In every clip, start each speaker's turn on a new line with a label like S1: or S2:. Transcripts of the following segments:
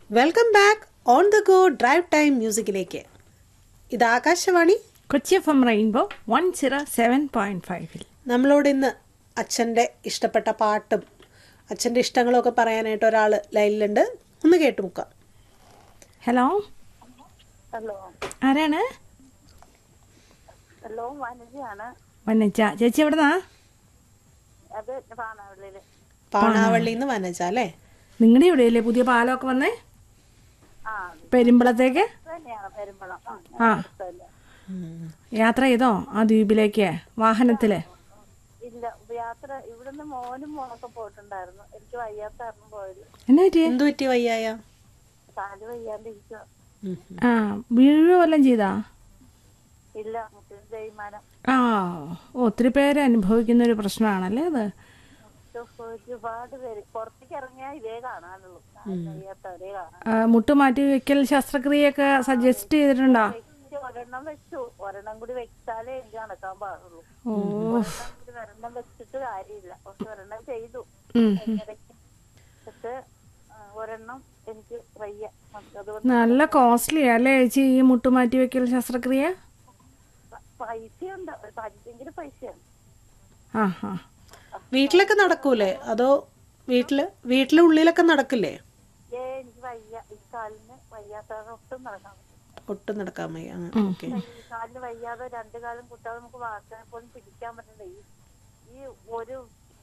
S1: Welcome back on the go drive time മ്യൂസിക്കിലേക്ക് ഇത് Akashvani
S2: Kochi F M rainbow one zero seven point ഫൈവിൽ
S1: നമ്മളോട് ഇന്ന് അച്ഛൻ്റെ ഇഷ്ടപ്പെട്ട പാട്ടും അച്ഛൻ്റെ ഇഷ്ടങ്ങളൊക്കെ പറയാനായിട്ട് ഒരാൾ ലൈനിലുണ്ട് ഒന്ന് കേട്ടുമുക്കാം
S2: ഹലോ
S3: ഹലോ
S2: ആരാണ്
S3: ഹലോ വനജയാണ്
S2: വനജ ചേച്ചി എവിടുന്നാ
S3: അത് പാണാവള്ളിയില്
S1: പാണാവള്ളിയിൽ നിന്ന് വനജ അല്ലേ
S2: നിങ്ങളുടെ ഇവിടെയല്ലേ പുതിയ പാലമൊക്കെ വന്നേ
S3: ആ
S2: പെരുമ്പളത്തേക്ക്
S3: ഇത് തന്നെയാണ് പെരുമ്പളം ആ
S2: ആ
S3: സ്ഥലം.
S2: യാത്ര ചെയ്തോ ആ ദ്വീപിലേക്ക് വാഹനത്തില്
S3: ഇല്ല യാത്ര ഇവിടുന്ന് മോനും മോളൊക്കെ പോയിട്ടുണ്ടായിരുന്നു എനിക്ക് വയ്യാത്ത കാരണം പോയത്
S2: എന്നാ പറ്റിയേ
S1: എന്തു പറ്റി വയ്യായ
S3: കാല് വയ്യാണ്ടിരിക്കുക
S2: ആ വീഴുകയോ വല്ലതും ചെയ്താ
S3: ഇല്ല മുട്ടിന് തേയ്മാനം
S2: ആ ഓ, ഒത്തിരി പേര് അനുഭവിക്കുന്ന ഒരു പ്രശ്നമാണല്ലേ അത്
S3: ഇതൊക്കെ ഒരുപാട് പേര് പുറത്തേക്ക് ഇറങ്ങിയാൽ ഇതേ കാണാനുള്ളൂ കാല് വയ്യാത്തവരേ കാണാൻ
S2: ആ, മുട്ടുമാറ്റി വെക്കൽ ശസ്ത്രക്രിയയൊക്കെ സജസ്റ്റ് ചെയ്തിട്ടുണ്ടോ
S3: വെച്ച് ഒരെണ്ണം വെച്ചു ഒരെണ്ണം കൂടി വെച്ചാലേ എനിക്ക് നടക്കാൻ പാടുള്ളൂ
S2: ഓ
S3: ഒരെണ്ണം കൂടി ഒരെണ്ണം വെച്ചിട്ട് കാര്യമില്ല പക്ഷെ ഒരെണ്ണം ചെയ്തു
S2: ഉം, ഉം.
S3: ഇടയ്ക്ക് പക്ഷെ ആ, ഒരെണ്ണം എനിക്ക് വയ്യ അതുകൊണ്ട്
S2: നല്ല കോസ്റ്റ്ലി അല്ലേ ചേച്ചി ഈ മുട്ടുമാറ്റി വെക്കൽ ശസ്ത്രക്രിയ
S3: പ- പൈസയുണ്ട് ഭയങ്കര പൈസയാണ്
S2: ആ ആ
S1: വീട്ടിലൊക്കെ നടക്കൂലേ അതോ വീട്ടില് വീട്ടിലെ ഉള്ളിലൊക്കെ നടക്കില്ലേ
S3: ഏ എനിക്ക് വയ്യ ഈ കാലിന് വയ്യാത്തവരെ ഒട്ടും നടക്കാൻ പറ്റില്ല
S1: ഒട്ടും നടക്കാൻ വയ്യ ആ, ഓക്കെ
S3: ഈ കാലിന് വയ്യാതെ രണ്ടു കാലം കുട്ടാതെ നമുക്ക് വാക്കാനെ പോലും പിടിക്കാൻ പറ്റണ്ട ഈ ഈ ഒരു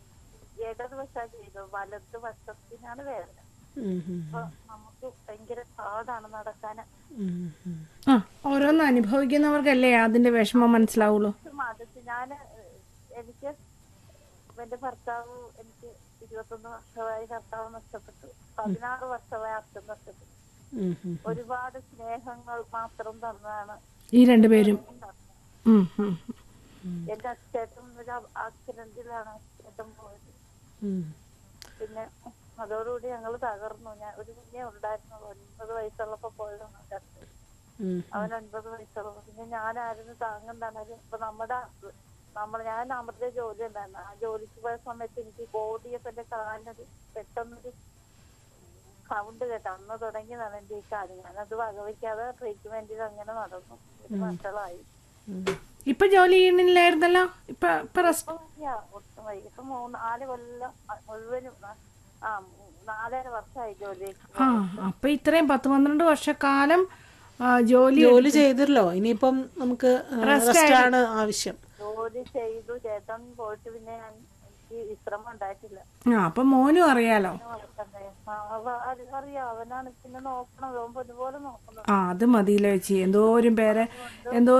S3: ഇടത് വശാ ചെയ്തത് വലത് വശത്തിനാണ് വേദന
S1: ഉം, ഉം,
S3: അപ്പൊ നമുക്ക് ഭയങ്കര പാടാണ് നടക്കാന്
S1: ഉം, ഉം.
S2: ആ ഓരോന്ന് അനുഭവിക്കുന്നവർക്കല്ലേ അതിന്റെ വിഷമം മനസ്സിലാവുള്ളൂ
S3: മതത്തിൽ ഞാൻ എനിക്ക് എന്റെ ഭർത്താവ് എനിക്ക് ഇരുപത്തൊന്ന് വർഷമായി ഭർത്താവ് നഷ്ടപ്പെട്ടു പതിനാറ് വർഷമായി അച്ഛൻ നഷ്ടപ്പെട്ടു
S1: ഉം, ഉം.
S3: ഒരുപാട് സ്നേഹങ്ങൾ മാത്രം തന്നതാണ്
S2: ഈ രണ്ടുപേരും ഉം, ഉം.
S3: എന്റെ അച്ഛേട്ടൻ ഒരു ആക്സിഡന്റിലാണ് അച്ഛേട്ടൻ പോയത്
S1: ഉം.
S3: പിന്നെ അതോടുകൂടി ഞങ്ങൾ തകർന്നു ഞാൻ ഒരു കുഞ്ഞേ ഉണ്ടായിരുന്നു ഒൻപത് വയസ്സുള്ളപ്പോ പോയതാണ് എന്റെ അച്ഛൻ
S1: ഉം.
S3: അവൻ ഒൻപത് വയസ്സുള്ളപ്പോ പിന്നെ ഞാനായിരുന്നു താങ്ങുണ്ടായിരുന്നു ഇപ്പൊ നമ്മുടെ നമ്മൾ ഞാൻ അമൃത ജോലി ഉണ്ടായിരുന്നു ആ ജോലിക്ക് പോയ സമയത്ത് എനിക്ക് ബോഡിയൊക്കെ എന്റെ കാലിനൊരു പെട്ടെന്നൊരു സൗണ്ട് കേട്ടോ അന്ന് തുടങ്ങിയതാണ് എന്റെ ഈ കാല് ഞാനത് വകവയ്ക്കാതെ ട്രീറ്റ്മെന്റിൽ അങ്ങനെ നടന്നു ഒരു മക്കളായി
S1: ഉം.
S2: ഇപ്പൊ ജോലി ചെയ്യണില്ലായിരുന്നല്ലോ ഇപ്പൊ ഇപ്പൊ റെസ്റ്റ്
S3: ഇപ്പൊ വയ്യ, ഒട്ടും വയ്യ. ഇപ്പൊ മൂന്ന് നാല് കൊല്ലം അ, മുഴുവനും ആ, ആ നാലര വർഷമായി ജോലി
S2: ആ അപ്പൊ ഇത്രയും പത്ത് പന്ത്രണ്ട് വർഷക്കാലം ആ, ജോലി
S1: ജോലി ചെയ്തല്ലോ ഇനിയിപ്പം നമുക്ക് റെസ്റ്റ് ആണ് ആവശ്യം
S3: ജോലി ചെയ്തു ചേട്ടൻ പോയിട്ട് പിന്നെ ഞാൻ എനിക്ക് വിശ്രമം ഉണ്ടായിട്ടില്ല
S2: ആ അപ്പൊ മോനും അറിയാലോ
S3: വളർത്തണ്ടേ ആ, അവ- അത് അറിയാം അവനാണ് പിന്നെ നോക്കണം അവൻ പൊതുപോലെ നോക്കണം
S2: ആ അത് മതിയല്ലോ ചേച്ചി എന്തോരം പേരെ എന്തോ